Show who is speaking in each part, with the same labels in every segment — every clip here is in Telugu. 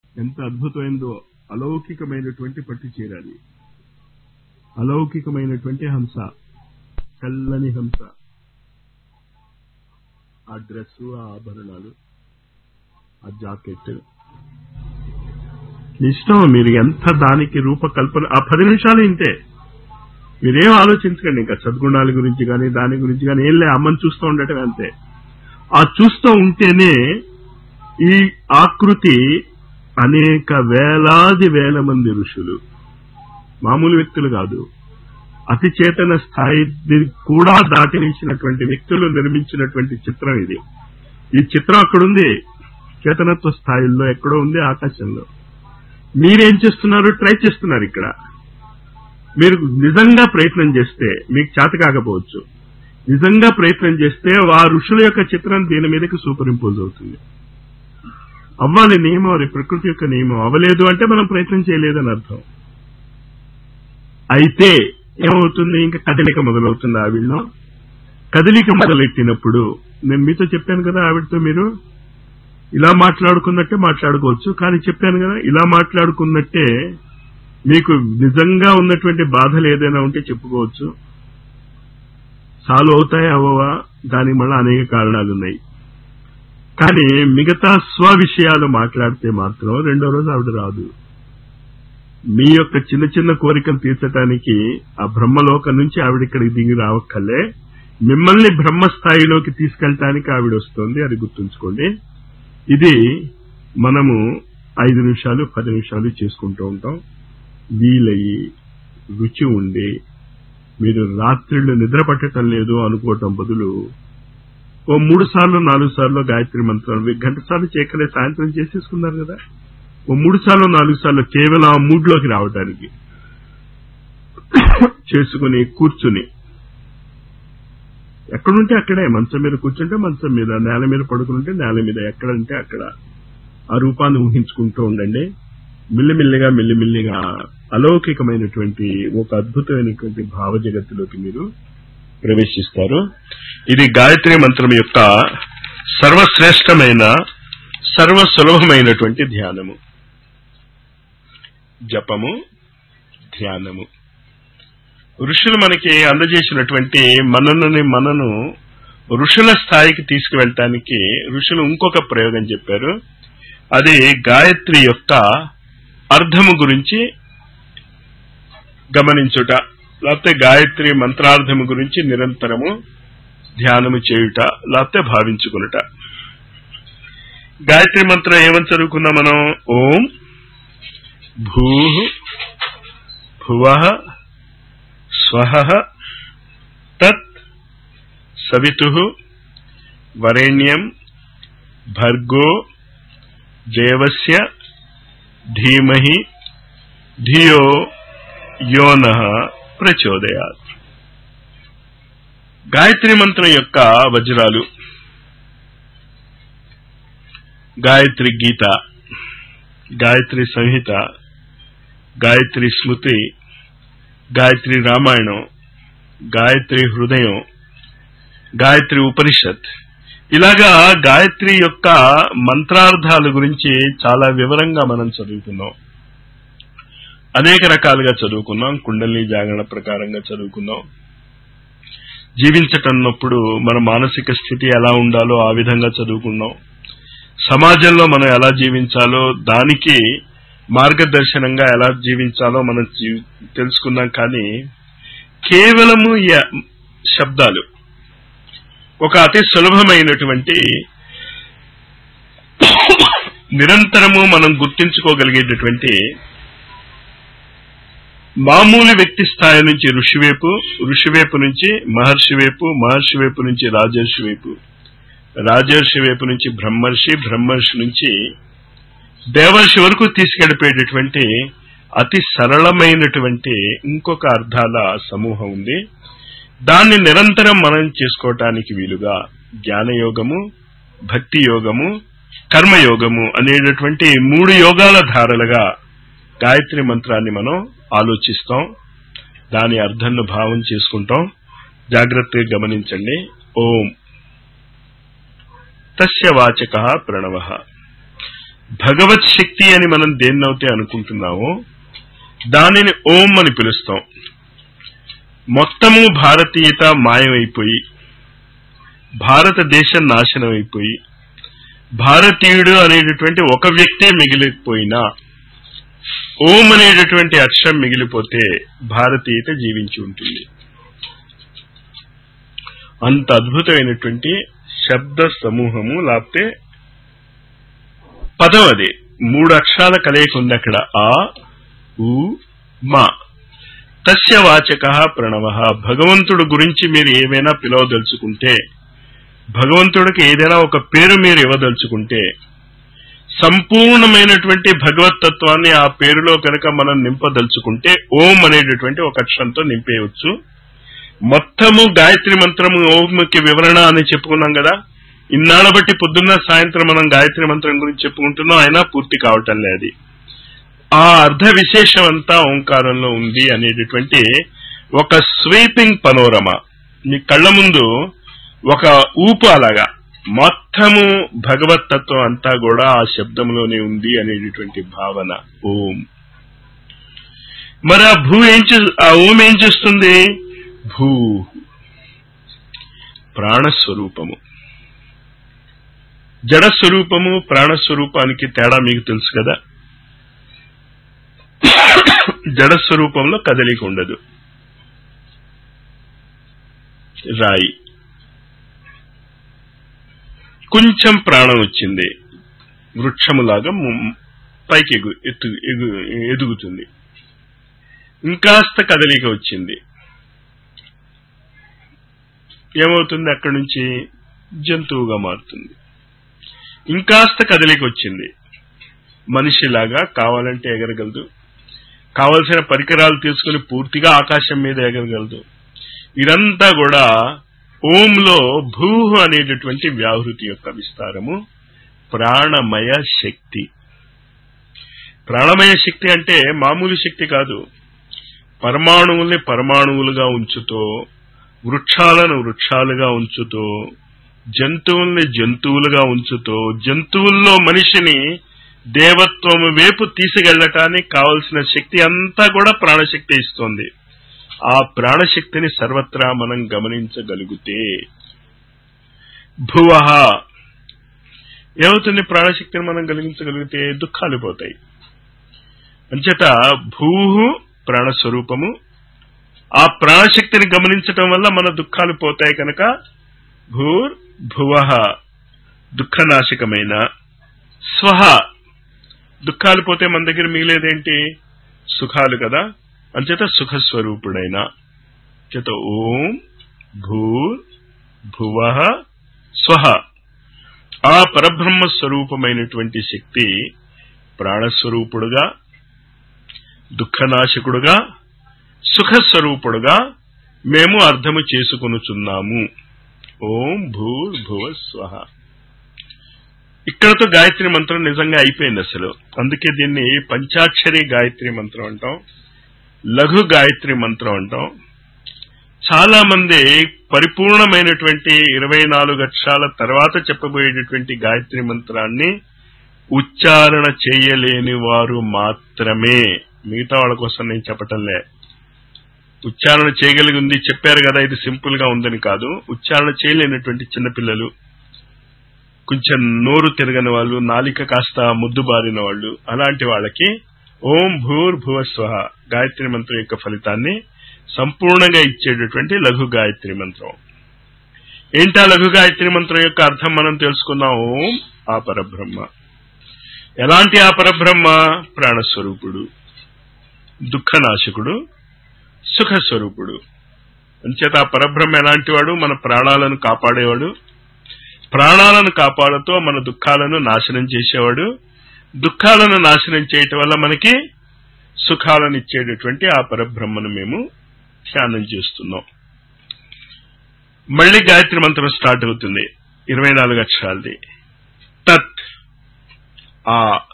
Speaker 1: ఎంత అద్భుతమైందో అలౌకికమైనటువంటి పట్టు చీరాలి అలౌకికమైనటువంటి హంస చల్లని హంస ఆ డ్రెస్ ఆ ఆభరణాలు ఆ జాకెట్ ఇష్టం మీరు ఎంత దానికి రూపకల్పన ఆ పది నిమిషాలు ఇంతే మీరేం ఆలోచించకండి ఇంకా సద్గుణాల గురించి కానీ దాని గురించి కానీ ఏం లే అమ్మని చూస్తూ ఉండటం అంతే ఆ చూస్తూ ఉంటేనే ఈ ఆకృతి అనేక వేలాది వేల మంది ఋషులు మామూలు వ్యక్తులు కాదు అతి చేతన స్థాయిని కూడా దాటించినటువంటి వ్యక్తులు నిర్మించినటువంటి చిత్రం ఇది ఈ చిత్రం అక్కడుంది చేతనత్వ స్థాయిల్లో ఎక్కడో ఉంది ఆకాశంలో మీరేం చేస్తున్నారు ట్రై చేస్తున్నారు ఇక్కడ మీరు నిజంగా ప్రయత్నం చేస్తే మీకు చేత కాకపోవచ్చు నిజంగా ప్రయత్నం చేస్తే ఆ ఋషుల యొక్క చిత్రం దీని మీదకి సూపర్ ఇంపోజ్ అవుతుంది అవ్వాలి నియమం అది ప్రకృతి యొక్క నియమం అవ్వలేదు అంటే మనం ప్రయత్నం చేయలేదని అర్థం అయితే ఏమవుతుంది ఇంకా కదలిక మొదలవుతుంది ఆవిడలో కదలిక మొదలెట్టినప్పుడు నేను మీతో చెప్పాను కదా ఆవిడతో మీరు ఇలా మాట్లాడుకున్నట్టే మాట్లాడుకోవచ్చు కానీ చెప్పాను కదా ఇలా మాట్లాడుకున్నట్టే మీకు నిజంగా ఉన్నటువంటి బాధలు ఏదైనా ఉంటే చెప్పుకోవచ్చు సాల్వ్ అవుతాయా అవ్వవా దానికి మళ్ళీ అనేక కారణాలు ఉన్నాయి కానీ మిగతా స్వ విషయాలు మాట్లాడితే మాత్రం రెండో రోజు ఆవిడ రాదు మీ యొక్క చిన్న చిన్న కోరికలు తీర్చడానికి ఆ బ్రహ్మలోకం నుంచి ఆవిడ ఇక్కడికి దిగి రావక్కలే మిమ్మల్ని బ్రహ్మ స్థాయిలోకి తీసుకెళ్ళటానికి ఆవిడ వస్తుంది అది గుర్తుంచుకోండి ఇది మనము ఐదు నిమిషాలు పది నిమిషాలు చేసుకుంటూ ఉంటాం వీలయ్యి రుచి ఉండి మీరు రాత్రిళ్ళు నిద్ర పట్టడం లేదు అనుకోవటం బదులు ఓ మూడు సార్లు నాలుగు సార్లు గాయత్రి మంత్రం గంట సార్లు చేయకలే సాయంత్రం చేసేసుకున్నారు కదా ఓ మూడు సార్లు నాలుగు సార్లు కేవలం ఆ మూడ్లోకి రావడానికి చేసుకుని కూర్చుని ఎక్కడుంటే అక్కడే మంచం మీద కూర్చుంటే మంచం మీద నేల మీద పడుకుంటే నేల మీద ఎక్కడంటే అక్కడ ఆ రూపాన్ని ఊహించుకుంటూ ఉండండి మిల్లిమిల్లిగా మిల్లిమిల్లిగా అలౌకికమైనటువంటి ఒక అద్భుతమైనటువంటి భావ జగత్తులోకి మీరు ప్రవేశిస్తారు ఇది గాయత్రి మంత్రం యొక్క సర్వశ్రేష్టమైన సర్వ సులభమైనటువంటి ధ్యానము జపము ధ్యానము ఋషులు మనకి అందజేసినటువంటి మననుని మనను ఋషుల స్థాయికి తీసుకువెళ్ళటానికి ఋషులు ఇంకొక ప్రయోగం చెప్పారు అది గాయత్రి యొక్క అర్థము గురించి గమనించుట లేకపోతే గాయత్రి మంత్రార్థము గురించి నిరంతరము ధ్యానము చేయుట లేకపోతే భావించుకునుట గాయత్రి మంత్రం ఏమని చదువుకున్నాం మనం ఓం భూ భువ స్వహ తత్ సవితు వరేణ్యం భర్గో దేవస్య ధీమహి ధియో యోన ప్రచోదయాత్ గాయత్రి మంత్రం యొక్క వజ్రాలు గాయత్రి గీత గాయత్రి సంహిత గాయత్రి స్మృతి గాయత్రి రామాయణం గాయత్రి హృదయం గాయత్రి ఉపనిషత్ ఇలాగా గాయత్రి యొక్క మంత్రార్థాల గురించి చాలా వివరంగా మనం చదువుకున్నాం అనేక రకాలుగా చదువుకున్నాం కుండలి జాగరణ ప్రకారంగా చదువుకున్నాం జీవించటన్నప్పుడు మన మానసిక స్థితి ఎలా ఉండాలో ఆ విధంగా చదువుకున్నాం సమాజంలో మనం ఎలా జీవించాలో దానికి మార్గదర్శనంగా ఎలా జీవించాలో మనం జీ- తెలుసుకున్నాం కానీ కేవలము ఈ శబ్దాలు ఒక అతి సులభమైనటువంటి నిరంతరము మనం గుర్తించుకోగలిగేటటువంటి మామూలు వ్యక్తి స్థాయి నుంచి ఋషి వైపు ఋషి వైపు నుంచి మహర్షి వైపు మహర్షి వైపు నుంచి రాజర్షి వైపు రాజర్షి వైపు నుంచి బ్రహ్మర్షి బ్రహ్మర్షి నుంచి దేవర్షి వరకు తీసుకెళ్లిపోయేటటువంటి అతి సరళమైనటువంటి ఇంకొక అర్థాల సమూహం ఉంది దాన్ని నిరంతరం మనం చేసుకోవటానికి వీలుగా జ్ఞానయోగము భక్తి యోగము కర్మయోగము అనేటటువంటి మూడు యోగాల ధారలుగా గాయత్రి మంత్రాన్ని మనం ఆలోచిస్తాం దాని అర్థంను భావం చేసుకుంటాం జాగ్రత్తగా గమనించండి ఓం తస్య వాచక ప్రణవ భగవత్ శక్తి అని మనం దేన్నైతే అనుకుంటున్నామో దానిని ఓం అని పిలుస్తాం మొత్తము భారతీయత మాయమైపోయి భారతదేశం నాశనం అయిపోయి భారతీయుడు అనేటటువంటి ఒక వ్యక్తే మిగిలిపోయినా ఓం అనేటటువంటి అక్షరం మిగిలిపోతే భారతీయత జీవించి ఉంటుంది అంత అద్భుతమైనటువంటి శబ్ద సమూహము లేకపోతే పదం అది మూడు అక్షరాల కలయిక ఉంది అక్కడ ఆ ఉ మా తస్య వాచక ప్రణవ భగవంతుడు గురించి మీరు ఏమైనా పిలవదలుచుకుంటే భగవంతుడికి ఏదైనా ఒక పేరు మీరు ఇవ్వదలుచుకుంటే సంపూర్ణమైనటువంటి భగవతత్వాన్ని ఆ పేరులో కనుక మనం నింపదలుచుకుంటే ఓం అనేటటువంటి ఒక అక్షరంతో నింపేయవచ్చు మొత్తము గాయత్రి మంత్రము ఓంకి వివరణ అని చెప్పుకున్నాం కదా ఇన్నాళ్ళ బట్టి పొద్దున్న సాయంత్రం మనం గాయత్రి మంత్రం గురించి చెప్పుకుంటున్నాం అయినా పూర్తి కావటం లేదు ఆ అర్ధ విశేషం అంతా ఓంకారంలో ఉంది అనేటటువంటి ఒక స్వీపింగ్ పనోరమ మీ కళ్ళ ముందు ఒక ఊపు అలాగా మొత్తము భగవతత్వం అంతా కూడా ఆ శబ్దంలోనే ఉంది అనేటటువంటి భావన ఓం మరి ఆ భూ ఏం చే- ఆ ఓం ఏం చేస్తుంది భూ ప్రాణస్వరూపము జడస్వరూపము ప్రాణస్వరూపానికి తేడా మీకు తెలుసు కదా జడస్వరూపంలో కదలిక ఉండదు రాయి కొంచెం ప్రాణం వచ్చింది వృక్షములాగా ము- పైకి ఎగు ఎత్తు ఎగు- ఎదుగుతుంది ఇంకాస్త కదలిక వచ్చింది ఏమవుతుంది అక్కడి నుంచి జంతువుగా మారుతుంది ఇంకాస్త కదలిక వచ్చింది మనిషిలాగా కావాలంటే ఎగరగలదు కావలసిన పరికరాలు తీసుకుని పూర్తిగా ఆకాశం మీద ఎగరగలదు ఇదంతా కూడా ఓంలో భూ అనేటటువంటి వ్యాహృతి యొక్క విస్తారము ప్రాణమయ శక్తి ప్రాణమయ శక్తి అంటే మామూలు శక్తి కాదు పరమాణువుల్ని పరమాణువులుగా ఉంచుతో వృక్షాలను వృక్షాలుగా ఉంచుతో జంతువుల్ని జంతువులుగా ఉంచుతో జంతువుల్లో మనిషిని దేవత్వము వైపు తీసుకెళ్లటానికి కావలసిన శక్తి అంతా కూడా ప్రాణశక్తి ఇస్తోంది ఆ ప్రాణశక్తిని సర్వత్రా మనం గమనించగలిగితే భువ ఏమవుతుంది ప్రాణశక్తిని మనం కలిగించగలిగితే దుఃఖాలు పోతాయి అంచేత భూ ప్రాణస్వరూపము ఆ ప్రాణశక్తిని గమనించటం వల్ల మన దుఃఖాలు పోతాయి కనుక భూర్ భువ దుఃఖనాశకమైన స్వహ దుఃఖాలు పోతే మన దగ్గర మిగిలేదేంటి సుఖాలు కదా అంచేత సుఖస్వరూపుడైన చేత ఓం భూర్ భువ స్వహ ఆ పరబ్రహ్మ స్వరూపమైనటువంటి శక్తి ప్రాణస్వరూపుడుగా దుఃఖనాశకుడుగా సుఖస్వరూపుడుగా మేము అర్థము చేసుకొనుచున్నాము ఓం భూర్ భువ స్వహ ఇక్కడతో గాయత్రి మంత్రం నిజంగా అయిపోయింది అసలు అందుకే దీన్ని పంచాక్షరి గాయత్రి మంత్రం అంటాం లఘు గాయత్రి మంత్రం అంటాం చాలా మంది పరిపూర్ణమైనటువంటి ఇరవై నాలుగు అక్షరాల తర్వాత చెప్పబోయేటటువంటి గాయత్రి మంత్రాన్ని ఉచ్చారణ చేయలేని వారు మాత్రమే మిగతా వాళ్ళ కోసం నేను చెప్పటంలే ఉచ్చారణ చేయగలిగింది చెప్పారు కదా ఇది సింపుల్ గా ఉందని కాదు ఉచ్చారణ చేయలేనటువంటి చిన్నపిల్లలు కొంచెం నోరు తిరగని వాళ్ళు నాలిక కాస్త ముద్దుబారిన వాళ్ళు అలాంటి వాళ్ళకి ఓం భూర్ భువ స్వహ గాయత్రి మంత్రం యొక్క ఫలితాన్ని సంపూర్ణంగా ఇచ్చేటటువంటి లఘు గాయత్రి మంత్రం ఏంటా లఘు గాయత్రి మంత్రం యొక్క అర్థం మనం తెలుసుకున్నాం ఓం ఆ పరబ్రహ్మ ఎలాంటి ఆ పరబ్రహ్మ ప్రాణస్వరూపుడు దుఃఖనాశకుడు సుఖస్వరూపుడు అంచేత ఆ పరబ్రహ్మ ఎలాంటి వాడు మన ప్రాణాలను కాపాడేవాడు ప్రాణాలను కాపాడుతూ మన దుఃఖాలను నాశనం చేసేవాడు దుఃఖాలను నాశనం చేయటం వల్ల మనకి సుఖాలను ఇచ్చేటటువంటి ఆ పరబ్రహ్మను మేము ధ్యానం చేస్తున్నాం మళ్ళీ గాయత్రి మంత్రం స్టార్ట్ అవుతుంది ఇరవై నాలుగు అక్షరాలది తత్ ఆ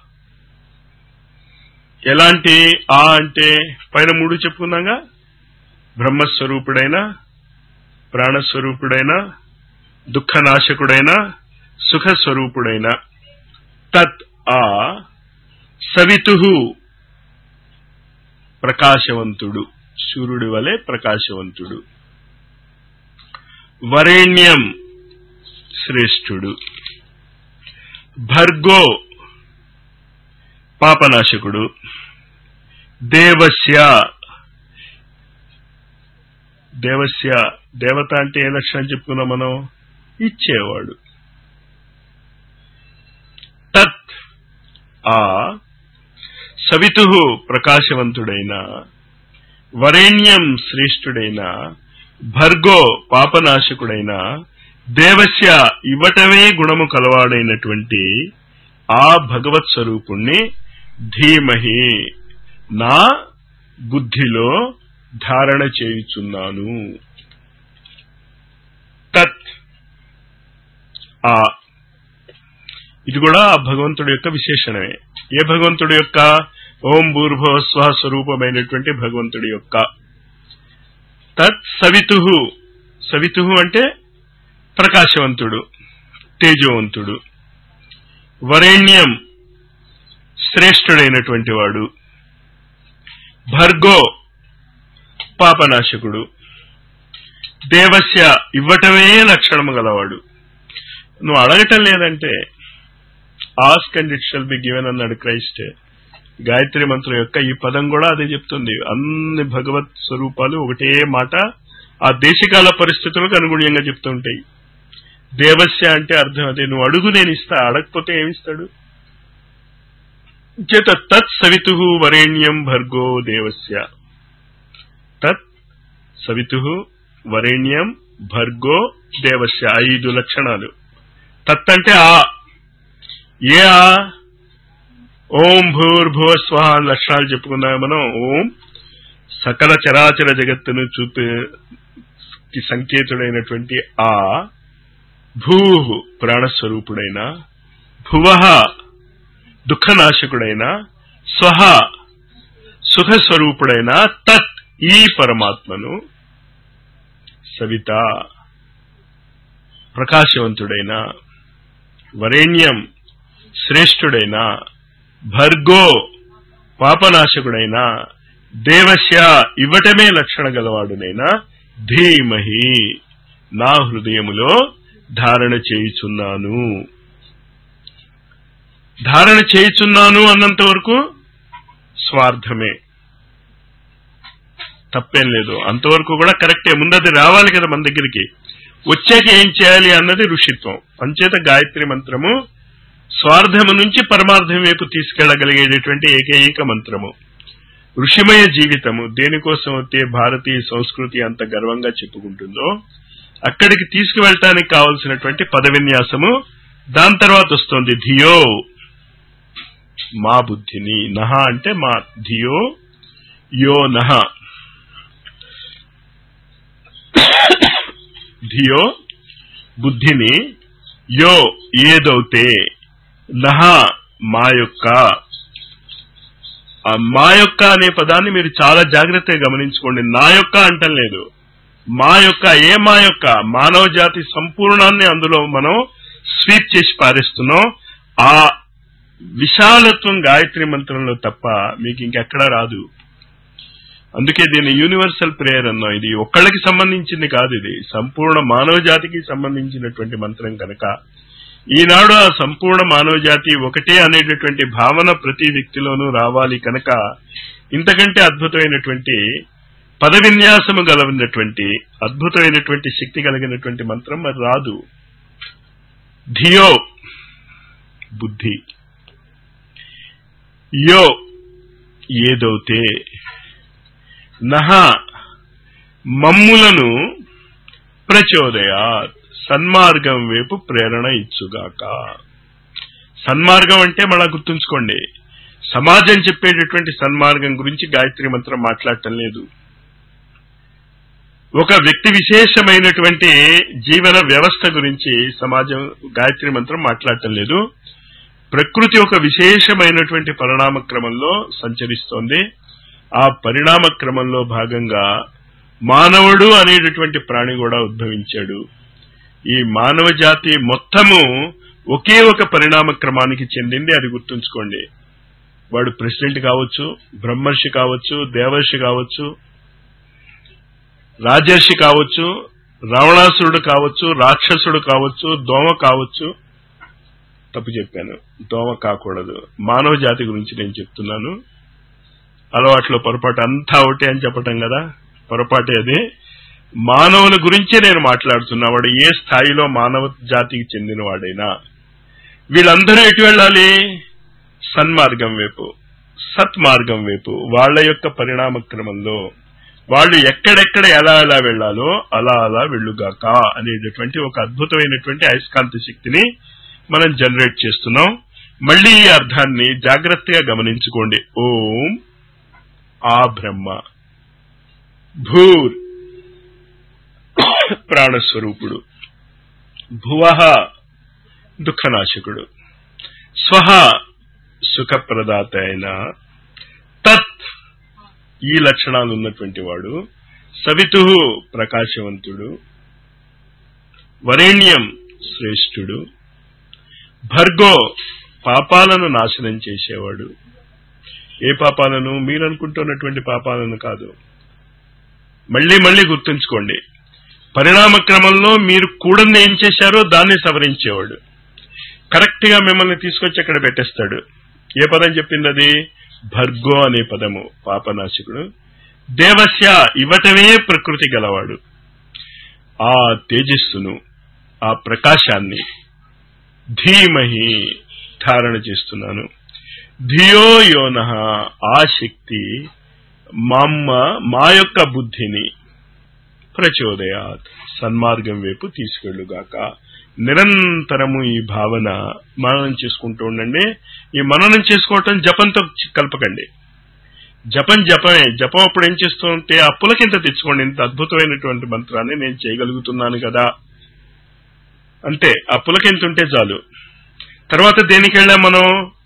Speaker 1: ఎలాంటి ఆ అంటే పైన మూడు చెప్పుకున్నాగా బ్రహ్మస్వరూపుడైన ప్రాణస్వరూపుడైన దుఃఖనాశకుడైన సుఖస్వరూపుడైన తత్ ఆ సవితు ప్రకాశవంతుడు సూర్యుడి వలె ప్రకాశవంతుడు వరేణ్యం శ్రేష్ఠుడు భర్గో పాపనాశకుడు దేవస్య దేవస్య దేవత అంటే ఏ లక్షణం చెప్పుకున్నాం మనం ఇచ్చేవాడు తత్ ఆ సవితు ప్రకాశవంతుడైన వరేణ్యం శ్రేష్ఠుడైన భర్గో పాపనాశకుడైన దేవస్య ఇవ్వటమే గుణము కలవాడైనటువంటి ఆ భగవత్ స్వరూపుణ్ణి ధీమహి నా బుద్ధిలో ధారణ చేయుచున్నాను తత్ ఆ ఇది కూడా ఆ భగవంతుడి యొక్క విశేషణమే ఏ భగవంతుడి యొక్క ఓం భూర్భవ స్వ స్వరూపమైనటువంటి భగవంతుడి యొక్క తత్ సవితు సవితు అంటే ప్రకాశవంతుడు తేజవంతుడు వరేణ్యం శ్రేష్ఠుడైనటువంటి వాడు భర్గో పాపనాశకుడు దేవస్య ఇవ్వటమే లక్షణము గలవాడు నువ్వు అడగటం లేదంటే ask and it shall be given అన్నాడు క్రైస్ట్ గాయత్రి మంత్రం యొక్క ఈ పదం కూడా అదే చెప్తుంది అన్ని భగవత్ స్వరూపాలు ఒకటే మాట ఆ దేశకాల పరిస్థితులకు అనుగుణ్యంగా చెప్తుంటాయి దేవస్య అంటే అర్థం అదే నువ్వు అడుగు నేను ఇస్తా అడగకపోతే ఏమిస్తాడు చేత తత్ సవితు వరేణ్యం భర్గో దేవస్య తత్ సవితు వరేణ్యం భర్గో దేవస్య ఐదు లక్షణాలు తత్ అంటే ఆ ఏ ఆ ఓం భూర్భువ స్వహ అని లక్షణాలు చెప్పుకున్నాం మనం ఓం సకల చరాచర జగత్తును చూపే సంకేతుడైనటువంటి ఆ భూ ప్రాణస్వరూపుడైన భువ దుఃఖనాశకుడైన స్వహ సుఖస్వరూపుడైన తత్ ఈ పరమాత్మను సవిత ప్రకాశవంతుడైన వరేణ్యం శ్రేష్ఠుడైన భర్గో పాపనాశకుడైన దేవస్య ఇవ్వటమే లక్షణ గలవాడునైనా ధీమహి నా హృదయములో ధారణ చేయుచున్నాను ధారణ చేయుచున్నాను అన్నంత వరకు స్వార్థమే తప్పేం లేదు అంతవరకు కూడా కరెక్టే ముందది రావాలి కదా మన దగ్గరికి వచ్చాక ఏం చేయాలి అన్నది ఋషిత్వం అంచేత గాయత్రి మంత్రము స్వార్థము నుంచి పరమార్థం వైపు తీసుకెళ్లగలిగేటటువంటి ఏకైక మంత్రము ఋషిమయ జీవితము దేనికోసం అయితే భారతీయ సంస్కృతి అంత గర్వంగా చెప్పుకుంటుందో అక్కడికి తీసుకువెళ్ళటానికి కావలసినటువంటి పదవిన్యాసము దాని తర్వాత వస్తుంది ధియో మా బుద్ధిని నహ అంటే మా ధియో యో నహ ధియో బుద్ధిని యో ఏదైతే నహ మా యొక్క ఆ మా యొక్క అనే పదాన్ని మీరు చాలా జాగ్రత్తగా గమనించుకోండి నా యొక్క అంటం లేదు మా యొక్క ఏ మా యొక్క మానవ జాతి సంపూర్ణాన్ని అందులో మనం స్వీప్ చేసి పారేస్తున్నాం ఆ విశాలత్వం గాయత్రి మంత్రంలో తప్ప మీకు ఇంకెక్కడా రాదు అందుకే దీన్ని యూనివర్సల్ ప్రేయర్ అన్నాం ఇది ఒక్కళ్ళకి సంబంధించింది కాదు ఇది సంపూర్ణ మానవ జాతికి సంబంధించినటువంటి మంత్రం కనుక ఈనాడు ఆ సంపూర్ణ మానవ జాతి ఒకటే అనేటటువంటి భావన ప్రతి వ్యక్తిలోనూ రావాలి కనుక ఇంతకంటే అద్భుతమైనటువంటి పద విన్యాసము గలవినటువంటి అద్భుతమైనటువంటి శక్తి కలిగినటువంటి మంత్రం మరి రాదు ధియో బుద్ధి యో ఏదైతే నహ మమ్ములను ప్రచోదయాత్ సన్మార్గం వైపు ప్రేరణ ఇచ్చుగాక సన్మార్గం అంటే మళ్ళా గుర్తుంచుకోండి సమాజం చెప్పేటటువంటి సన్మార్గం గురించి గాయత్రి మంత్రం మాట్లాడటం లేదు ఒక వ్యక్తి విశేషమైనటువంటి జీవన వ్యవస్థ గురించి సమాజం గాయత్రి మంత్రం మాట్లాడటం లేదు ప్రకృతి ఒక విశేషమైనటువంటి పరిణామ క్రమంలో సంచరిస్తోంది ఆ పరిణామ క్రమంలో భాగంగా మానవుడు అనేటటువంటి ప్రాణి కూడా ఉద్భవించాడు ఈ మానవ జాతి మొత్తము ఒకే ఒక పరిణామ క్రమానికి చెందింది అది గుర్తుంచుకోండి వాడు ప్రెసిడెంట్ కావచ్చు బ్రహ్మర్షి కావచ్చు దేవర్షి కావచ్చు రాజర్షి కావచ్చు రావణాసురుడు కావచ్చు రాక్షసుడు కావచ్చు దోమ కావచ్చు తప్పు చెప్పాను దోమ కాకూడదు మానవ జాతి గురించి నేను చెప్తున్నాను అలవాట్లో పొరపాటు అంతా ఒకటే అని చెప్పటం కదా పొరపాటే అది మానవుల గురించే నేను మాట్లాడుతున్నా వాడు ఏ స్థాయిలో మానవ జాతికి చెందిన వాడైనా వీళ్ళందరూ ఎటు వెళ్ళాలి సన్మార్గం వైపు సత్మార్గం వైపు వాళ్ళ యొక్క పరిణామ క్రమంలో వాళ్ళు ఎక్కడెక్కడ ఎలా ఎలా వెళ్లాలో అలా అలా వెళ్ళుగాక అనేటటువంటి ఒక అద్భుతమైనటువంటి అయస్కాంత శక్తిని మనం జనరేట్ చేస్తున్నాం మళ్ళీ ఈ అర్థాన్ని జాగ్రత్తగా గమనించుకోండి ఓం ఆ బ్రహ్మ భూర్ ప్రాణస్వరూపుడు భువః దుఃఖనాశకుడు స్వహ సుఖప్రదాత అయిన తత్ ఈ లక్షణాలు ఉన్నటువంటి వాడు సవితు ప్రకాశవంతుడు వరేణ్యం శ్రేష్ఠుడు భర్గో పాపాలను నాశనం చేసేవాడు ఏ పాపాలను మీరు అనుకుంటున్నటువంటి పాపాలను కాదు మళ్ళీ మళ్ళీ గుర్తుంచుకోండి పరిణామ క్రమంలో మీరు కూడంది ఏం చేశారో దాన్ని సవరించేవాడు కరెక్ట్ గా మిమ్మల్ని తీసుకొచ్చి అక్కడ పెట్టేస్తాడు ఏ పదం చెప్పింది అది భర్గో అనే పదము పాపనాశకుడు దేవస్య ఇవ్వటమే ప్రకృతి గలవాడు ఆ తేజస్సును ఆ ప్రకాశాన్ని ధీమహి ధారణ చేస్తున్నాను ధియో యోన ఆ శక్తి మమ్మ మా యొక్క బుద్ధిని ప్రచోదయాత్ సన్మార్గం వైపు తీసుకెళ్ళుగాక నిరంతరము ఈ భావన మననం చేసుకుంటూ ఉండండి ఈ మననం చేసుకోవటం జపంతో కలపకండి జపం జపమే జపం అప్పుడు ఏం చేస్తూ ఉంటే ఆ పులకింత తెచ్చుకోండి ఇంత అద్భుతమైనటువంటి మంత్రాన్ని నేను చేయగలుగుతున్నాను కదా అంతే ఆ పులకింత ఉంటే చాలు తర్వాత దేనికి వెళ్ళాం మనం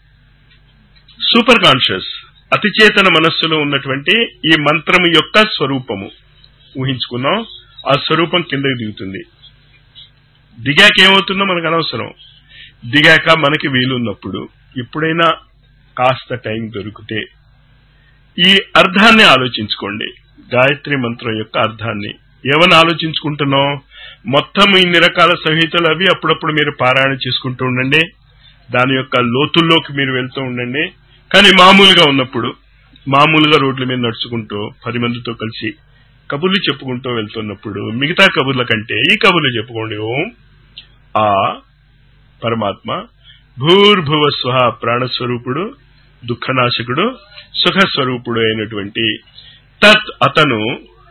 Speaker 1: సూపర్ కాన్షియస్ అతిచేతన మనస్సులో ఉన్నటువంటి ఈ మంత్రము యొక్క స్వరూపము ఊహించుకున్నాం ఆ స్వరూపం కిందకి దిగుతుంది దిగాక ఏమవుతుందో మనకు అనవసరం దిగాక మనకి వీలున్నప్పుడు ఎప్పుడైనా కాస్త టైం దొరికితే ఈ అర్థాన్ని ఆలోచించుకోండి గాయత్రి మంత్రం యొక్క అర్థాన్ని ఏమని ఆలోచించుకుంటున్నాం మొత్తం ఇన్ని రకాల సంహితలు అవి అప్పుడప్పుడు మీరు పారాయణ చేసుకుంటూ ఉండండి దాని యొక్క లోతుల్లోకి మీరు వెళ్తూ ఉండండి కానీ మామూలుగా ఉన్నప్పుడు మామూలుగా రోడ్ల మీద నడుచుకుంటూ పది మందితో కలిసి కబుర్లు చెప్పుకుంటూ వెళ్తున్నప్పుడు మిగతా కబుర్ల కంటే ఈ కబుర్లు చెప్పుకోండి ఓం ఆ పరమాత్మ భూర్భువ స్వహ ప్రాణస్వరూపుడు దుఃఖనాశకుడు సుఖస్వరూపుడు అయినటువంటి తత్ అతను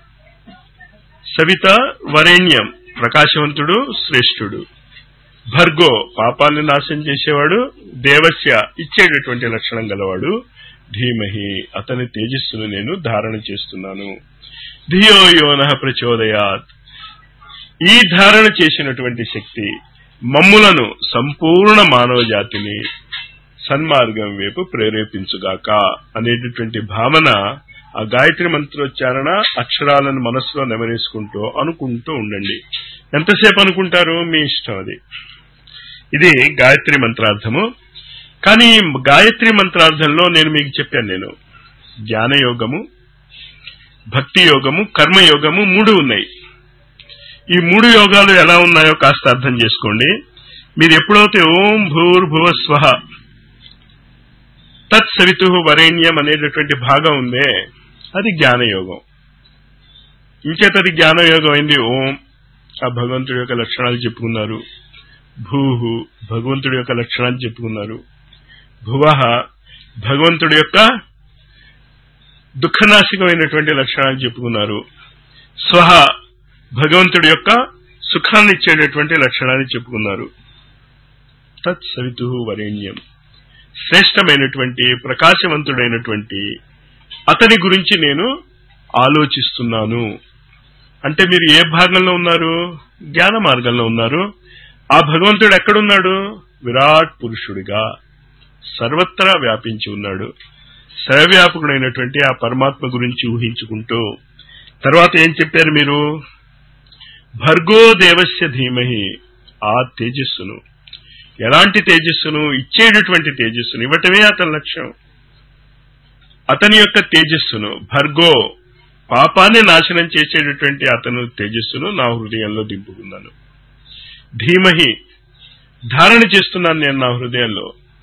Speaker 1: సవిత వరేణ్యం ప్రకాశవంతుడు శ్రేష్ఠుడు భర్గో పాపాన్ని నాశనం చేసేవాడు దేవస్య ఇచ్చేటటువంటి లక్షణం గలవాడు ధీమహి అతని తేజస్సును నేను ధారణ చేస్తున్నాను ధియో యోన ప్రచోదయాత్ ఈ ధారణ చేసినటువంటి శక్తి మమ్ములను సంపూర్ణ మానవ జాతిని సన్మార్గం వైపు ప్రేరేపించుగాక అనేటటువంటి భావన ఆ గాయత్రి మంత్రోచ్చారణ అక్షరాలను మనసులో నెమరేసుకుంటూ అనుకుంటూ ఉండండి ఎంతసేపు అనుకుంటారు మీ ఇష్టం అది ఇది గాయత్రి మంత్రార్థము కానీ గాయత్రి మంత్రార్థంలో నేను మీకు చెప్పాను నేను జ్ఞానయోగము భక్తి యోగము కర్మయోగము మూడు ఉన్నాయి ఈ మూడు యోగాలు ఎలా ఉన్నాయో కాస్త అర్థం చేసుకోండి మీరు ఎప్పుడైతే ఓం భూర్భువ స్వహ తత్ సవితు వరేణ్యం అనేటటువంటి భాగం ఉందే అది జ్ఞానయోగం ఇంకేతది జ్ఞానయోగం అయింది ఓం ఆ భగవంతుడి యొక్క లక్షణాలు చెప్పుకున్నారు భూహు భగవంతుడి యొక్క లక్షణాలు చెప్పుకున్నారు భువహ భగవంతుడి యొక్క దుఃఖనాశకమైనటువంటి లక్షణాలు చెప్పుకున్నారు స్వహ భగవంతుడి యొక్క సుఖాన్ని ఇచ్చేటటువంటి లక్షణాన్ని చెప్పుకున్నారు తత్ సవితు వరేణ్యం శ్రేష్టమైనటువంటి ప్రకాశవంతుడైనటువంటి అతని గురించి నేను ఆలోచిస్తున్నాను అంటే మీరు ఏ భాగంలో ఉన్నారు జ్ఞాన మార్గంలో ఉన్నారు ఆ భగవంతుడు ఎక్కడున్నాడు విరాట్ పురుషుడిగా సర్వత్రా వ్యాపించి ఉన్నాడు సర్వవ్యాపకుడైనటువంటి ఆ పరమాత్మ గురించి ఊహించుకుంటూ తర్వాత ఏం చెప్పారు మీరు భర్గో దేవస్య ధీమహి ఆ తేజస్సును ఎలాంటి తేజస్సును ఇచ్చేటటువంటి తేజస్సును ఇవ్వటమే అతని లక్ష్యం అతని యొక్క తేజస్సును భర్గో పాపాన్ని నాశనం చేసేటటువంటి అతను తేజస్సును నా హృదయంలో దింపుకున్నాను ధీమహి ధారణ చేస్తున్నాను నేను నా హృదయంలో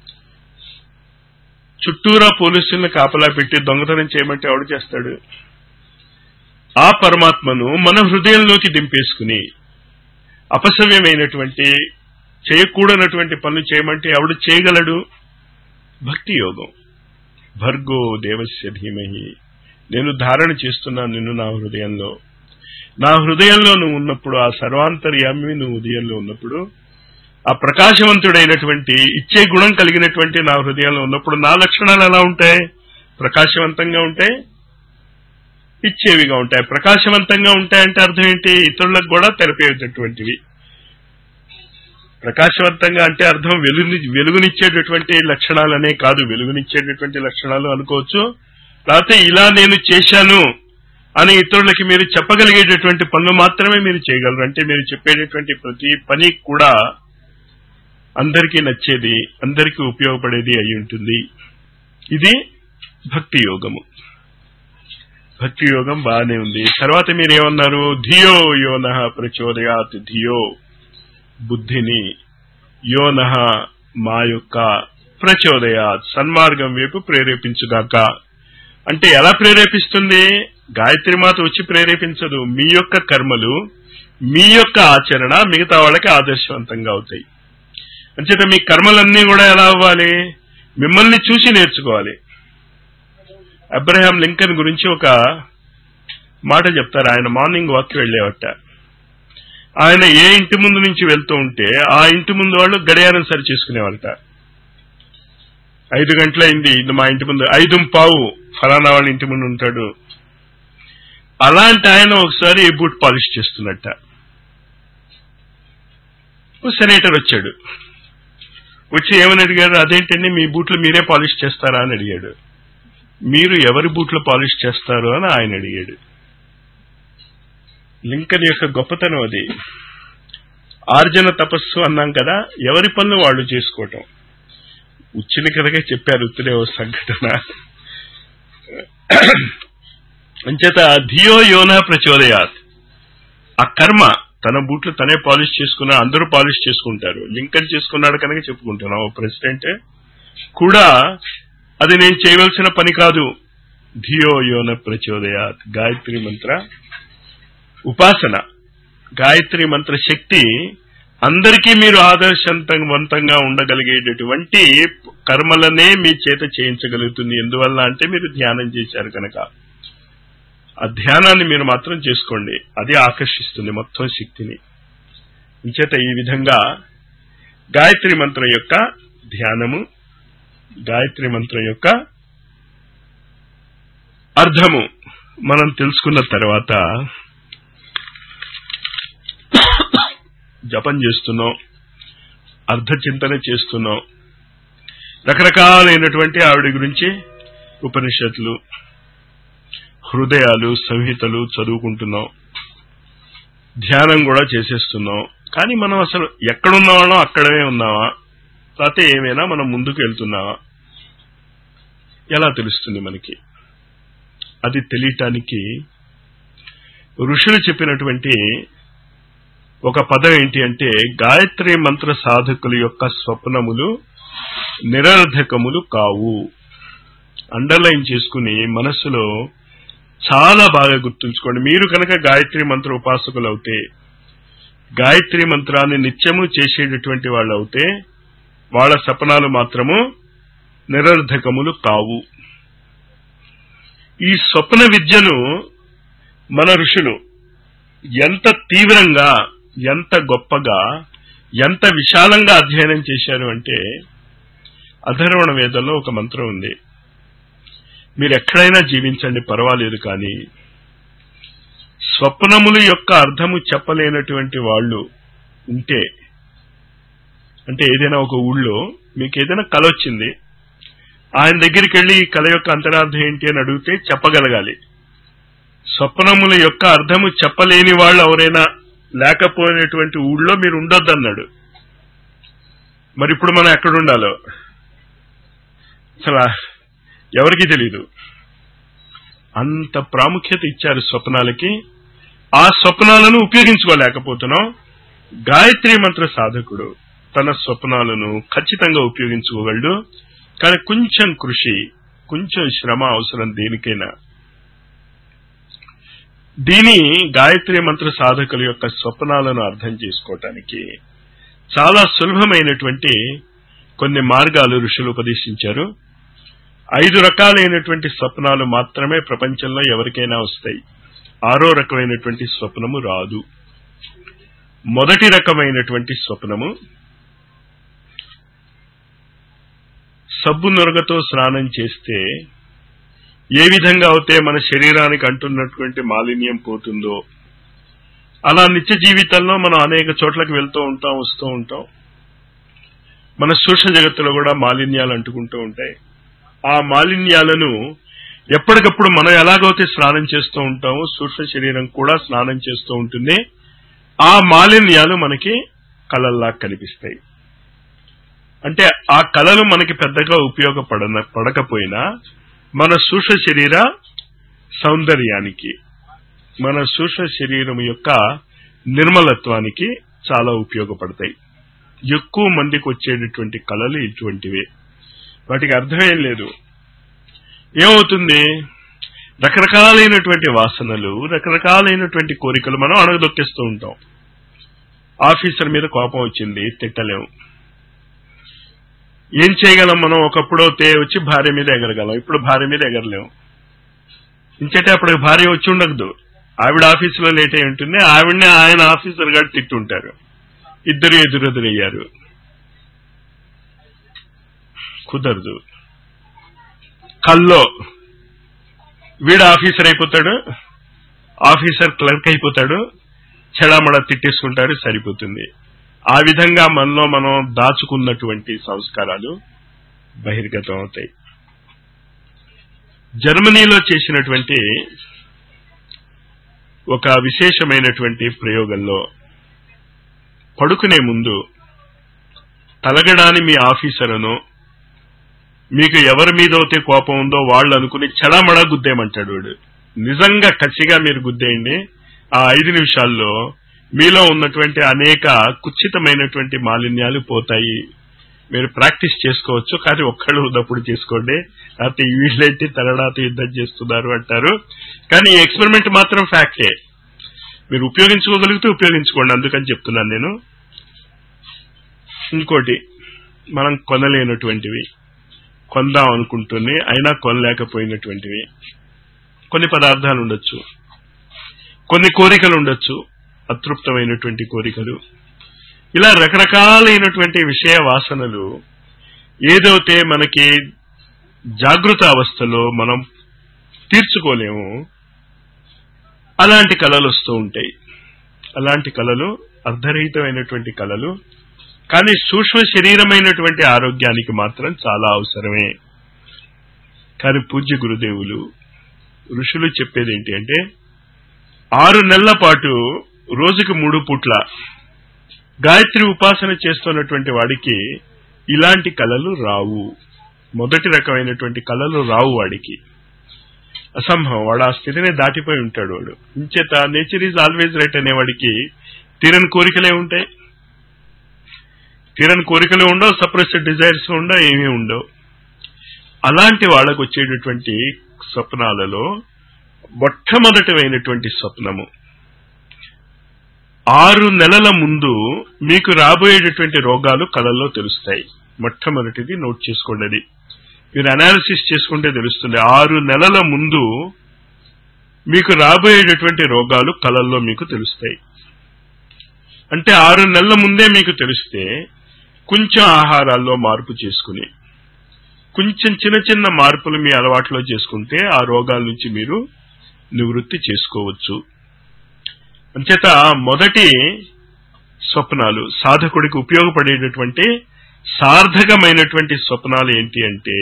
Speaker 1: చుట్టూరా పోలీసుల్ని కాపలా పెట్టి దొంగతనం చేయమంటే ఎవడు చేస్తాడు ఆ పరమాత్మను మన హృదయంలోకి దింపేసుకుని అపసవ్యమైనటువంటి చేయకూడనటువంటి పనులు చేయమంటే ఎవడు చేయగలడు భక్తి యోగం భర్గో దేవస్య ధీమహి నేను ధారణ చేస్తున్నాను నిన్ను నా హృదయంలో నా హృదయంలో నువ్వు ఉన్నప్పుడు ఆ సర్వాంతర్యామి నువ్వు హృదయంలో ఉన్నప్పుడు ఆ ప్రకాశవంతుడైనటువంటి ఇచ్చే గుణం కలిగినటువంటి నా హృదయంలో ఉన్నప్పుడు నా లక్షణాలు ఎలా ఉంటాయి ప్రకాశవంతంగా ఉంటాయి ఇచ్చేవిగా ఉంటాయి ప్రకాశవంతంగా ఉంటాయంటే అర్థం ఏంటి ఇతరులకు కూడా తెలిపేటటువంటివి ప్రకాశవంతంగా అంటే అర్థం వెలుగుని వెలుగునిచ్చేటటువంటి లక్షణాలనే కాదు వెలుగునిచ్చేటటువంటి లక్షణాలు అనుకోవచ్చు లేకపోతే ఇలా నేను చేశాను అని ఇతరులకి మీరు చెప్పగలిగేటటువంటి పనులు మాత్రమే మీరు చేయగలరు అంటే మీరు చెప్పేటటువంటి ప్రతి పని కూడా అందరికీ నచ్చేది అందరికీ ఉపయోగపడేది అయి ఉంటుంది ఇది భక్తి యోగము భక్తి యోగం బాగానే ఉంది తర్వాత మీరు ఏమన్నారు ధియో యోన ప్రచోదయాత్ ధియో బుద్ధిని యోన మా యొక్క ప్రచోదయాత్ సన్మార్గం వైపు ప్రేరేపించుగాక అంటే ఎలా ప్రేరేపిస్తుంది గాయత్రి మాత వచ్చి ప్రేరేపించదు మీ యొక్క కర్మలు మీ యొక్క ఆచరణ మిగతా వాళ్ళకి ఆదర్శవంతంగా అవుతాయి అంచేత మీ కర్మలన్నీ కూడా ఎలా అవ్వాలి మిమ్మల్ని చూసి నేర్చుకోవాలి అబ్రహాం లింకన్ గురించి ఒక మాట చెప్తారు ఆయన మార్నింగ్ వాక్ వెళ్ళేవట ఆయన ఏ ఇంటి ముందు నుంచి వెళ్తూ ఉంటే ఆ ఇంటి ముందు వాళ్ళు గడియారం సరి చేసుకునేవాళ్ళట ఐదు గంటలైంది ఇది మా ఇంటి ముందు ఐదు పావు ఫలానా వాళ్ళ ఇంటి ముందు ఉంటాడు అలాంటి ఆయన ఒకసారి బూట్ పాలిష్ చేస్తున్నట్ట ఓ సెనేటర్ వచ్చాడు వచ్చి ఏమని అడిగాడు అదేంటండి మీ బూట్లు మీరే పాలిష్ చేస్తారా అని అడిగాడు మీరు ఎవరి బూట్లు పాలిష్ చేస్తారు అని ఆయన అడిగాడు లింకన్ యొక్క గొప్పతనం అది ఆర్జన తపస్సు అన్నాం కదా ఎవరి పనులు వాళ్ళు చేసుకోవటం ఉచ్చిన కథగా చెప్పారు ఉత్తరే ఓ సంఘటన అంచేత ధియో యోన ప్రచోదయాత్ ఆ కర్మ తన బూట్లు తనే పాలిష్ చేసుకున్నా అందరూ పాలిష్ చేసుకుంటారు లింకన్ చేసుకున్నాడు కనుక చెప్పుకుంటున్నాం ఓ ప్రెసిడెంట్ కూడా అది నేను చేయవలసిన పని కాదు ధియో యోన ప్రచోదయాత్ గాయత్రి మంత్ర ఉపాసన గాయత్రి మంత్ర శక్తి అందరికీ మీరు ఆదర్శవంతంగా ఉండగలిగేటటువంటి కర్మలనే మీ చేత చేయించగలుగుతుంది ఎందువల్ల అంటే మీరు ధ్యానం చేశారు కనుక ఆ ధ్యానాన్ని మీరు మాత్రం చేసుకోండి అది ఆకర్షిస్తుంది మొత్తం శక్తిని ఇంచేత ఈ విధంగా గాయత్రి మంత్రం యొక్క ధ్యానము గాయత్రి మంత్రం యొక్క అర్థము మనం తెలుసుకున్న తర్వాత జపం చేస్తున్నాం అర్ధచింతన చేస్తున్నాం రకరకాలైనటువంటి ఆవిడ గురించి ఉపనిషత్తులు హృదయాలు సంహితలు చదువుకుంటున్నాం ధ్యానం కూడా చేసేస్తున్నాం కానీ మనం అసలు ఎక్కడున్నామో అక్కడమే ఉన్నావా లేకపోతే ఏమైనా మనం ముందుకు వెళ్తున్నావా ఎలా తెలుస్తుంది మనకి అది తెలియటానికి ఋషులు చెప్పినటువంటి ఒక పదం ఏంటి అంటే గాయత్రి మంత్ర సాధకుల యొక్క స్వప్నములు నిరర్ధకములు కావు అండర్లైన్ చేసుకుని మనస్సులో చాలా బాగా గుర్తుంచుకోండి మీరు కనుక గాయత్రి మంత్ర ఉపాసకులు అవుతే గాయత్రి మంత్రాన్ని నిత్యము చేసేటటువంటి వాళ్ళు అవుతే వాళ్ళ సపనాలు మాత్రము నిరర్ధకములు కావు ఈ స్వప్న విద్యను మన ఋషులు ఎంత తీవ్రంగా ఎంత గొప్పగా ఎంత విశాలంగా అధ్యయనం చేశారు అంటే అధర్వణ వేదంలో ఒక మంత్రం ఉంది మీరు ఎక్కడైనా జీవించండి పర్వాలేదు కానీ స్వప్నములు యొక్క అర్థము చెప్పలేనటువంటి వాళ్ళు ఉంటే అంటే ఏదైనా ఒక ఊళ్ళో మీకు ఏదైనా కల వచ్చింది ఆయన దగ్గరికి వెళ్ళి ఈ కళ యొక్క అంతరార్థం ఏంటి అని అడిగితే చెప్పగలగాలి స్వప్నముల యొక్క అర్థము చెప్పలేని వాళ్ళు ఎవరైనా లేకపోయినటువంటి ఊళ్ళో మీరు ఉండొద్దన్నాడు మరి ఇప్పుడు మనం ఎక్కడ ఉండాలో అసలు ఎవరికీ తెలియదు అంత ప్రాముఖ్యత ఇచ్చారు స్వప్నాలకి ఆ స్వప్నాలను ఉపయోగించుకోలేకపోతున్నాం గాయత్రి మంత్ర సాధకుడు తన స్వప్నాలను ఖచ్చితంగా ఉపయోగించుకోగలడు కానీ కొంచెం కృషి కొంచెం శ్రమ అవసరం దేనికైనా దీని గాయత్రి మంత్ర సాధకుల యొక్క స్వప్నాలను అర్థం చేసుకోవటానికి చాలా సులభమైనటువంటి కొన్ని మార్గాలు ఋషులు ఉపదేశించారు ఐదు రకాలైనటువంటి స్వప్నాలు మాత్రమే ప్రపంచంలో ఎవరికైనా వస్తాయి ఆరో రకమైనటువంటి స్వప్నము రాదు మొదటి రకమైనటువంటి స్వప్నము సబ్బు నొరగతో స్నానం చేస్తే ఏ విధంగా అయితే మన శరీరానికి అంటున్నటువంటి మాలిన్యం పోతుందో అలా నిత్య జీవితంలో మనం అనేక చోట్లకి వెళ్తూ ఉంటాం వస్తూ ఉంటాం మన సూక్ష్మ జగత్తులో కూడా మాలిన్యాలు అంటుకుంటూ ఉంటాయి ఆ మాలిన్యాలను ఎప్పటికప్పుడు మనం ఎలాగైతే స్నానం చేస్తూ ఉంటామో సూక్ష్మ శరీరం కూడా స్నానం చేస్తూ ఉంటుంది ఆ మాలిన్యాలు మనకి కళల్లా కనిపిస్తాయి అంటే ఆ కళలు మనకి పెద్దగా ఉపయోగపడ పడకపోయినా మన సూక్ష్మ శరీర సౌందర్యానికి మన సూక్ష్మ శరీరం యొక్క నిర్మలత్వానికి చాలా ఉపయోగపడతాయి ఎక్కువ మందికి వచ్చేటటువంటి కళలు ఇటువంటివే వాటికి అర్థమేం లేదు ఏమవుతుంది రకరకాలైనటువంటి వాసనలు రకరకాలైనటువంటి కోరికలు మనం అణగదొక్కేస్తూ ఉంటాం ఆఫీసర్ మీద కోపం వచ్చింది తిట్టలేము ఏం చేయగలం మనం ఒకప్పుడు తే వచ్చి భార్య మీద ఎగరగలం ఇప్పుడు భార్య మీద ఎగరలేము ఇంచేటే అప్పుడు భార్య వచ్చి ఉండదు ఆవిడ ఆఫీసులో లేట్ అయి ఉంటుంది ఆవిడనే ఆయన ఆఫీసర్ గారు తిట్టుంటారు ఇద్దరు ఎదురెదురయ్యారు కుదరదు కల్లో వీడు ఆఫీసర్ అయిపోతాడు ఆఫీసర్ క్లర్క్ అయిపోతాడు చెడామడ తిట్టేసుకుంటారు సరిపోతుంది ఆ విధంగా మనలో మనం దాచుకున్నటువంటి సంస్కారాలు బహిర్గతం అవుతాయి జర్మనీలో చేసినటువంటి ఒక విశేషమైనటువంటి ప్రయోగంలో పడుకునే ముందు తలగడాని మీ ఆఫీసర్ను మీకు ఎవరి మీద అయితే కోపం ఉందో వాళ్ళు అనుకుని చెడమడ గుద్దేయమంటాడు వాడు నిజంగా కసిగా మీరు గుద్దేయండి ఆ ఐదు నిమిషాల్లో మీలో ఉన్నటువంటి అనేక కుచితమైనటువంటి మాలిన్యాలు పోతాయి మీరు ప్రాక్టీస్ చేసుకోవచ్చు కానీ ఒక్కళ్ళు ఉన్నప్పుడు చేసుకోండి లేకపోతే వీళ్ళైతే తలడాతో యుద్ధం చేస్తున్నారు అంటారు కానీ ఈ ఎక్స్పెరిమెంట్ మాత్రం ఫ్యాక్టే మీరు ఉపయోగించుకోగలిగితే ఉపయోగించుకోండి అందుకని చెప్తున్నాను నేను ఇంకోటి మనం కొనలేనటువంటివి కొందాం అనుకుంటుంది అయినా కొనలేకపోయినటువంటివి కొన్ని పదార్థాలు ఉండొచ్చు కొన్ని కోరికలు ఉండొచ్చు అతృప్తమైనటువంటి కోరికలు ఇలా రకరకాలైనటువంటి విషయ వాసనలు ఏదైతే మనకి జాగృత అవస్థలో మనం తీర్చుకోలేము అలాంటి కళలు వస్తూ ఉంటాయి అలాంటి కళలు అర్ధరహితమైనటువంటి కళలు కానీ సూక్ష్మ శరీరమైనటువంటి ఆరోగ్యానికి మాత్రం చాలా అవసరమే కానీ పూజ్య గురుదేవులు ఋషులు చెప్పేది ఏంటి అంటే ఆరు నెలల పాటు రోజుకి మూడు పూట్ల గాయత్రి ఉపాసన చేస్తున్నటువంటి వాడికి ఇలాంటి కళలు రావు మొదటి రకమైనటువంటి కళలు రావు వాడికి అసంభవం వాడు ఆ స్థితిని దాటిపోయి ఉంటాడు వాడు ఇంచేత నేచర్ ఈజ్ ఆల్వేజ్ రైట్ అనేవాడికి తీరని కోరికలే ఉంటాయి తీరని కోరికలు ఉండవు సప్రెస్డ్ డిజైర్స్ ఉండవు ఏమీ ఉండవు అలాంటి వాళ్ళకు వచ్చేటటువంటి స్వప్నాలలో మొట్టమొదటిమైనటువంటి స్వప్నము ఆరు నెలల ముందు మీకు రాబోయేటటువంటి రోగాలు కళల్లో తెలుస్తాయి మొట్టమొదటిది నోట్ చేసుకోండి అది మీరు అనాలిసిస్ చేసుకుంటే తెలుస్తుంది ఆరు నెలల ముందు మీకు రాబోయేటటువంటి రోగాలు కళల్లో మీకు తెలుస్తాయి అంటే ఆరు నెలల ముందే మీకు తెలిస్తే కొంచెం ఆహారాల్లో మార్పు చేసుకుని కొంచెం చిన్న చిన్న మార్పులు మీ అలవాట్లో చేసుకుంటే ఆ రోగాల నుంచి మీరు నివృత్తి చేసుకోవచ్చు అంచేత మొదటి స్వప్నాలు సాధకుడికి ఉపయోగపడేటటువంటి సార్థకమైనటువంటి స్వప్నాలు ఏంటి అంటే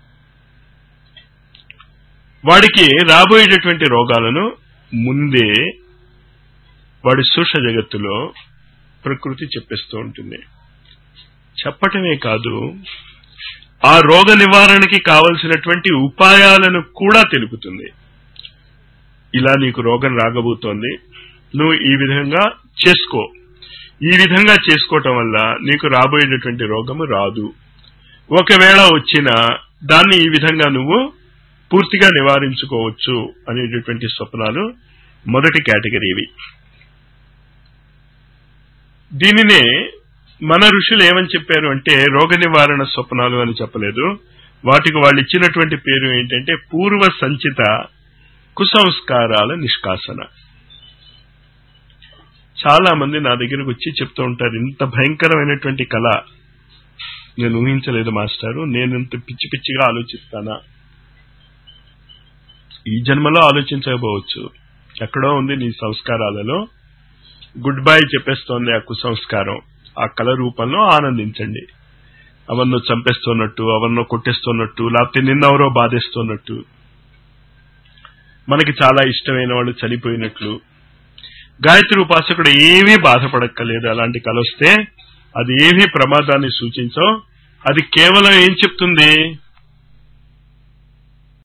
Speaker 1: వాడికి రాబోయేటటువంటి రోగాలను ముందే వాడి సూక్ష్మ జగత్తులో ప్రకృతి చెప్పేస్తూ ఉంటుంది చెప్పటమే కాదు ఆ రోగ నివారణకి కావలసినటువంటి ఉపాయాలను కూడా తెలుపుతుంది ఇలా నీకు రోగం రాగబోతోంది నువ్వు ఈ విధంగా చేసుకో ఈ విధంగా చేసుకోవటం వల్ల నీకు రాబోయేటటువంటి రోగము రాదు ఒకవేళ వచ్చినా దాన్ని ఈ విధంగా నువ్వు పూర్తిగా నివారించుకోవచ్చు అనేటటువంటి స్వప్నాలు మొదటి కేటగిరీ ఇవి దీనినే మన ఋషులు ఏమని చెప్పారు అంటే రోగ నివారణ స్వప్నాలు అని చెప్పలేదు వాటికి వాళ్ళు ఇచ్చినటువంటి పేరు ఏంటంటే పూర్వ సంచిత కుసంస్కారాల నిష్కాసన చాలా మంది నా దగ్గరకు వచ్చి చెప్తూ ఉంటారు ఇంత భయంకరమైనటువంటి కళ నేను ఊహించలేదు మాస్టారు నేను ఇంత పిచ్చి పిచ్చిగా ఆలోచిస్తానా ఈ జన్మలో ఆలోచించకపోవచ్చు ఎక్కడో ఉంది నీ సంస్కారాలలో గుడ్ బై చెప్పేస్తోంది ఆ కుసంస్కారం ఆ కళ రూపంలో ఆనందించండి అవన్నో చంపేస్తున్నట్టు అవన్నో కొట్టేస్తున్నట్టు లేకపోతే నిన్నెవరో బాధేస్తున్నట్టు మనకి చాలా ఇష్టమైన వాళ్ళు చనిపోయినట్లు గాయత్రి ఉపాసకుడు ఏమీ బాధపడక్కలేదు అలాంటి కల వస్తే అది ఏమీ ప్రమాదాన్ని సూచించో అది కేవలం ఏం చెప్తుంది